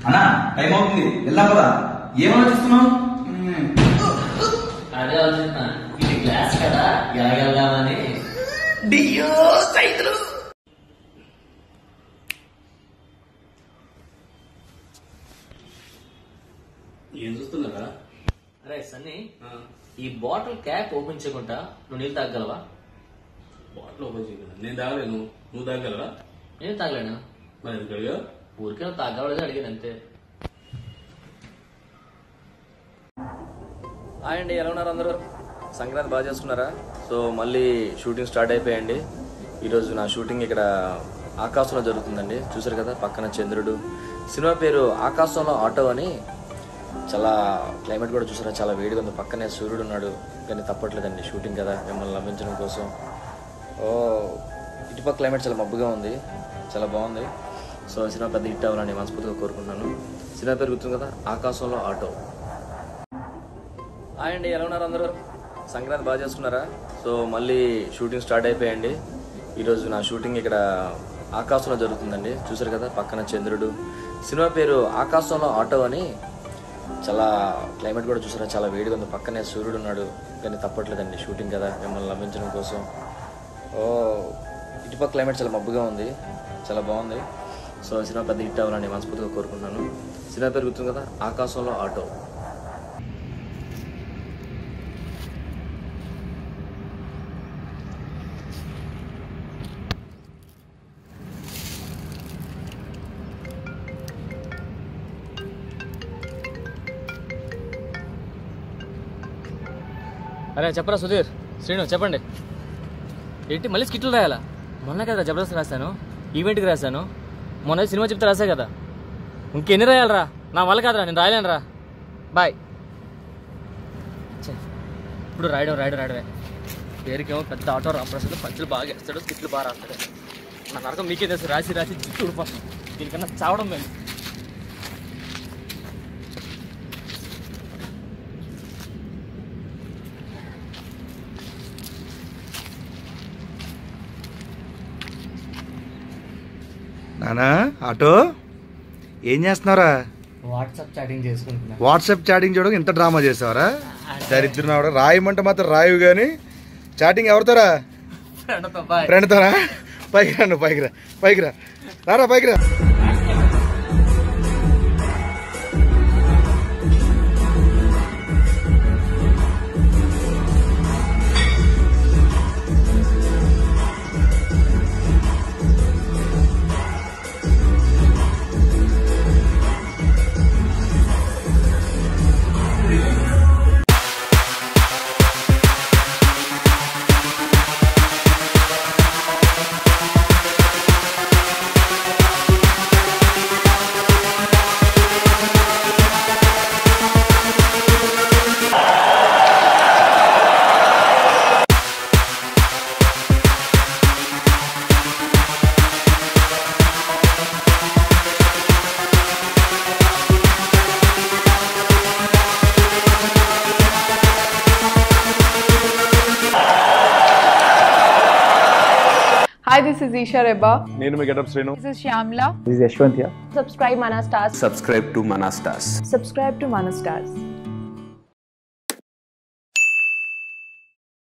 అన్నా టైం అవుతుంది వెళ్దాం కదా ఏం ఆలోచిస్తున్నావు అదే ఆలోచిస్తున్నా ఇది గ్లాస్ కదా ఎలాగెళ్దామని ఏం చూస్తున్నారా అరే సన్నీ ఈ బాటిల్ క్యాప్ ఓపెన్ చేయకుండా నువ్వు నీళ్ళు తాగలవా బాటిల్ ఓపెన్ చేయగలరా నేను తాగలేను నువ్వు తాగలరా నేను తాగలేను మరి ఎందుకు అడిగా ఊరికే నువ్వు తాగలేదు అడిగాను అంతే హాయ్ అండి ఎలా ఉన్నారు అందరూ సంక్రాంతి బాగా చేసుకున్నారా సో మళ్ళీ షూటింగ్ స్టార్ట్ అయిపోయండి ఈరోజు నా షూటింగ్ ఇక్కడ ఆకాశంలో జరుగుతుందండి చూసారు కదా పక్కన చంద్రుడు సినిమా పేరు ఆకాశంలో ఆటో అని చాలా క్లైమేట్ కూడా చూసారా చాలా వేడిగా ఉంది పక్కనే సూర్యుడు ఉన్నాడు కానీ తప్పట్లేదండి షూటింగ్ కదా మిమ్మల్ని నవ్వించడం కోసం ఓ ఇటుపక్క క్లైమేట్ చాలా మబ్బుగా ఉంది చాలా బాగుంది సో సినిమా పెద్ద హిట్ అవ్వాలని మనస్ఫూర్తిగా కోరుకుంటున్నాను సినిమా పేరు గుర్తుంది కదా ఆకాశంలో ఆటో హాయ్ అండి ఎలా ఉన్నారు అందరూ సంక్రాంతి బాగా చేసుకున్నారా సో మళ్ళీ షూటింగ్ స్టార్ట్ అయిపోయండి ఈరోజు నా షూటింగ్ ఇక్కడ ఆకాశంలో జరుగుతుందండి చూసారు కదా పక్కన చంద్రుడు సినిమా పేరు ఆకాశంలో ఆటో అని చాలా క్లైమేట్ కూడా చూసారా చాలా వేడిగా ఉంది పక్కనే సూర్యుడు ఉన్నాడు కానీ తప్పట్లేదండి షూటింగ్ కదా మిమ్మల్ని నవ్వించడం కోసం ఓ ఇటుపక్క క్లైమేట్ చాలా మబ్బుగా ఉంది చాలా బాగుంది సో సినిమా పెద్ద హిట్ అవ్వాలని మనస్ఫూర్తిగా కోరుకుంటున్నాను సినిమా పేరు గుర్తుంది కదా ఆకాశంలో ఆటో అరే చెప్పరా సుధీర్ శ్రీను చెప్పండి ఏంటి మళ్ళీ స్కిట్లు రాయాలా మొన్న కదా జబర్దస్త్ రాశాను ఈవెంట్కి రాశాను మొన్న సినిమా చెప్తే రాసా కదా ఇంకెన్ని రాయాలరా నా వల్ల కాదురా నేను రాయలేనురా బాయ్ ఛే, ఇప్పుడు రాయడం రాయడం రాయడమే పేరుకేమో పెద్ద ఆటో రామప్రసాద్ పంచులు బాగా వేస్తాడు స్కిట్లు బాగా రాస్తాడు నా నరకం మీకే తెలుసు రాసి రాసి చుట్టూ ఊడిపోతాను దీనికన్నా చావడం మేము నానా ఆటో ఏం చేస్తున్నావురా వాట్సాప్ చాటింగ్ చేసుకుంటున్నా వాట్సాప్ చాటింగ్ చూడక ఇంత డ్రామా చేసావరా దరిద్రం రాయమంటే మాత్రం రాయు కానీ చాటింగ్ ఎవరితోరా బాయ్ ఫ్రెండ్తోనా పైకి రా నువ్వు పైకి రా పైకి రా రారా పైకి రా Hi, this is Isha Reba. నేను మీ Getup Srinu This is Shyamla. Subscribe Mana Stars. subscribe to Manastas. Subscribe to Mana Stars.